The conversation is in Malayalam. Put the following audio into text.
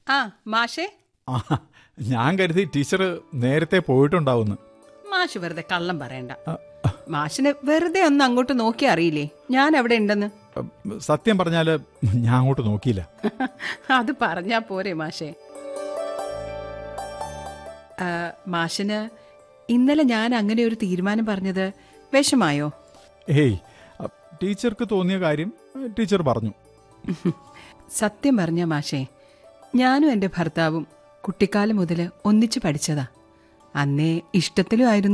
ആ മാഷേ ആ ഞാൻ കരുതി ടീച്ചർ നേരത്തെ പോയിട്ടുണ്ടാവുന്നു മാഷ് വെറുതെ കള്ളം പറയണ്ട ആ, മാഷിന് വെറുതെ ഒന്ന് അങ്ങോട്ട് നോക്കി അറിയില്ലേ ഞാൻ അവിടെ ഉണ്ടെന്ന് സത്യം പറഞ്ഞാൽ ഞാൻ അങ്ങോട്ട് നോക്കിയില്ല അത് പറഞ്ഞാ പോരെ മാഷേ ആ, മാഷിന് ഇന്നലെ ഞാൻ അങ്ങനെ ഒരു തീരുമാനം പറഞ്ഞത് വിഷമായോ ഏയ് അ, ടീച്ചർക്ക് തോന്നിയ കാര്യം ടീച്ചർ പറഞ്ഞു സത്യം പറഞ്ഞ മാഷേ ഞാനും എൻ്റെ ഭർത്താവും കുട്ടിക്കാലം മുതൽ ഒന്നിച്ചു പഠിച്ചതാ അന്നേ ഇഷ്ടത്തിലും ആയിരുന്നു